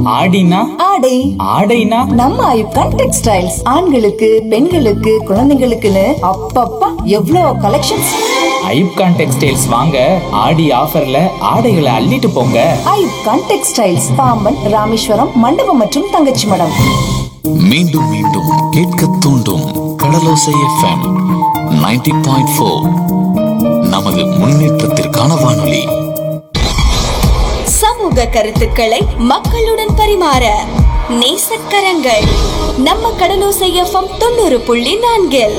ஆடினா ஆடை ஆடைனா நம்ம ஐப்கான் டெக்ஸ்டைல்ஸ் ஆண்களுக்கு பெண்களுக்கு குழந்தைங்களுக்குன்னு அப்பப்பா எவ்வளோ கலெக்ஷன்ஸ் ஐப்கான் டெக்ஸ்டைல்ஸ் வாங்க ஆடி ஆஃபர்ல ஆடைகளை அள்ளிட்டு போங்க ஐப்கான் டெக்ஸ்டைல்ஸ் பாம்பன் ராமேஸ்வரம் மண்டபம் மற்றும் தங்கச்சி மடம் மீண்டும் மீண்டும் கேட்க தூண்டும் கடலோசை எஃப்எம் 90.4 பாயிண்ட் ஃபோர் நமது முன்னேற்றத்திற்கான வானொலி சமூக கருத்துக்களை மக்களுடன் பரிமாற நேசக்கரங்கள் நம்ம கடலோசை எஃப்எம் தொண்ணூறு புள்ளி நான்கில்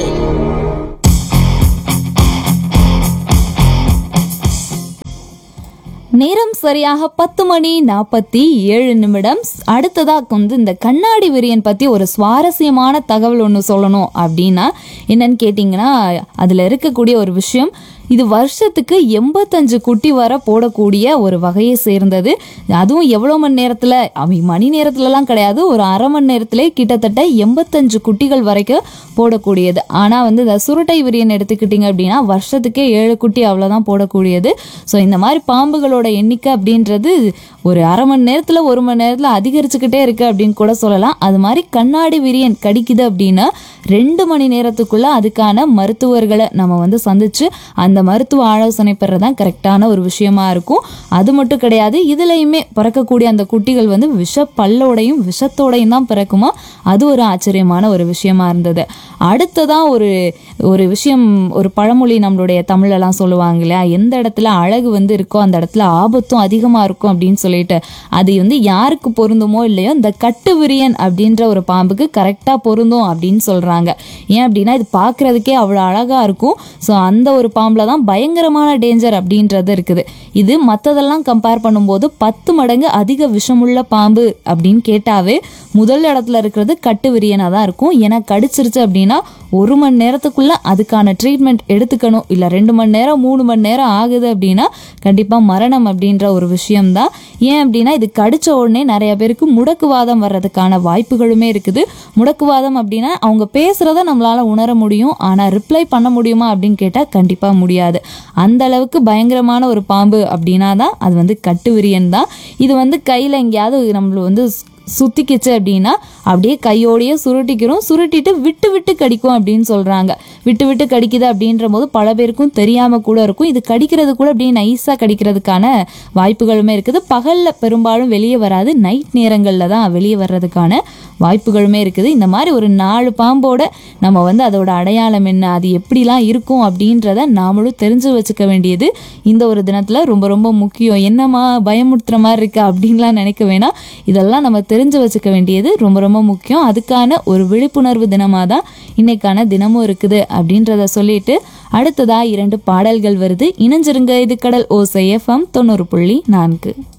நேரம் சரியாக பத்து மணி நாற்பத்தி ஏழு நிமிடம் அடுத்ததா வந்து இந்த கண்ணாடி விரியன் பத்தி ஒரு சுவாரஸ்யமான தகவல் ஒன்று சொல்லணும் அப்படின்னா என்னன்னு கேட்டிங்கன்னா அதில் இருக்கக்கூடிய ஒரு விஷயம் இது வருஷத்துக்கு எண்பத்தஞ்சு குட்டி வர போடக்கூடிய ஒரு வகையை சேர்ந்தது அதுவும் எவ்வளோ மணி நேரத்தில் அவ மணி நேரத்துலலாம் கிடையாது ஒரு அரை மணி நேரத்திலே கிட்டத்தட்ட எண்பத்தஞ்சு குட்டிகள் வரைக்கும் போடக்கூடியது ஆனால் வந்து இந்த சுருட்டை விரியன் எடுத்துக்கிட்டிங்க அப்படின்னா வருஷத்துக்கே ஏழு குட்டி அவ்வளோதான் போடக்கூடியது ஸோ இந்த மாதிரி பாம்புகளோட எண்ணிக்கை அப்படின்றது ஒரு அரை மணி நேரத்தில் ஒரு மணி நேரத்தில் அதிகரிச்சுக்கிட்டே இருக்கு அப்படின்னு கூட சொல்லலாம் அது மாதிரி கண்ணாடி விரியன் கடிக்குது அப்படின்னா ரெண்டு மணி நேரத்துக்குள்ள அதுக்கான மருத்துவர்களை நம்ம வந்து சந்திச்சு அந்த மருத்துவ ஆலோசனை பெறதான் கரெக்டான ஒரு விஷயமா இருக்கும் அது மட்டும் கிடையாது இதுலயுமே பிறக்கக்கூடிய அந்த குட்டிகள் வந்து விஷ பல்லோடையும் விஷத்தோடையும் தான் பிறக்குமா அது ஒரு ஆச்சரியமான ஒரு விஷயமா இருந்தது அடுத்ததான் ஒரு ஒரு விஷயம் ஒரு பழமொழி நம்மளுடைய தமிழெல்லாம் சொல்லுவாங்க இல்லையா எந்த இடத்துல அழகு வந்து இருக்கோ அந்த இடத்துல ஆபத்தும் அதிகமாக இருக்கும் அப்படின்னு சொல்லிட்டு அது வந்து யாருக்கு பொருந்துமோ இல்லையோ இந்த கட்டு விரியன் அப்படின்ற ஒரு பாம்புக்கு கரெக்டாக பொருந்தும் அப்படின்னு சொல்கிறாங்க ஏன் அப்படின்னா இது பார்க்குறதுக்கே அவ்வளோ அழகாக இருக்கும் ஸோ அந்த ஒரு பாம்பில் தான் பயங்கரமான டேஞ்சர் அப்படின்றது இருக்குது இது மற்றதெல்லாம் கம்பேர் பண்ணும்போது பத்து மடங்கு அதிக விஷமுள்ள பாம்பு அப்படின்னு கேட்டாவே முதல் இடத்துல இருக்கிறது கட்டு விரியனாக தான் இருக்கும் ஏன்னா கடிச்சிருச்சு அப்படின்னா ஒரு மணி நேரத்துக்குள்ள அதுக்கான ட்ரீட்மெண்ட் எடுத்துக்கணும் இல்லை ரெண்டு மணி நேரம் மூணு மணி நேரம் ஆகுது அப்படின்னா கண்டிப்பாக மரணம் அப்படின்ற ஒரு விஷயம்தான் ஏன் அப்படின்னா இது கடிச்ச உடனே நிறைய பேருக்கு முடக்குவாதம் வர்றதுக்கான வாய்ப்புகளுமே இருக்குது முடக்குவாதம் அப்படின்னா அவங்க பேசுறத நம்மளால உணர முடியும் ஆனால் ரிப்ளை பண்ண முடியுமா அப்படின்னு கேட்டால் கண்டிப்பாக முடியாது அந்த அளவுக்கு பயங்கரமான ஒரு பாம்பு அப்படின்னா தான் அது வந்து கட்டு விரியன் தான் இது வந்து கையில் எங்கேயாவது நம்மள வந்து சுத்திக்கிச்சு அப்படின்னா அப்படியே கையோடையே சுருட்டிக்கிறோம் சுருட்டிட்டு விட்டு விட்டு கடிக்கும் அப்படின்னு சொல்றாங்க விட்டு விட்டு கடிக்குது அப்படின்ற போது பல பேருக்கும் தெரியாம கூட இருக்கும் இது கடிக்கிறது கூட அப்படியே நைஸா கடிக்கிறதுக்கான வாய்ப்புகளுமே இருக்குது பகல்ல பெரும்பாலும் வெளியே வராது நைட் நேரங்கள்ல தான் வெளியே வர்றதுக்கான வாய்ப்புகளுமே இருக்குது இந்த மாதிரி ஒரு நாலு பாம்போட நம்ம வந்து அதோட அடையாளம் என்ன அது எப்படிலாம் இருக்கும் அப்படின்றத நாமளும் தெரிஞ்சு வச்சுக்க வேண்டியது இந்த ஒரு தினத்துல ரொம்ப ரொம்ப முக்கியம் என்னம்மா பயமுறுத்துற மாதிரி இருக்கு அப்படின்லாம் நினைக்க வேணாம் இதெல்லாம் நம்ம தெரிஞ்சு வச்சுக்க வேண்டியது ரொம்ப ரொம்ப முக்கியம் அதுக்கான ஒரு விழிப்புணர்வு தினமாக தான் இன்னைக்கான தினமும் இருக்குது அப்படின்றத சொல்லிட்டு அடுத்ததா இரண்டு பாடல்கள் வருது இணைஞ்சிருங்க இது கடல் ஓசை எஃப்எம் தொண்ணூறு புள்ளி நான்கு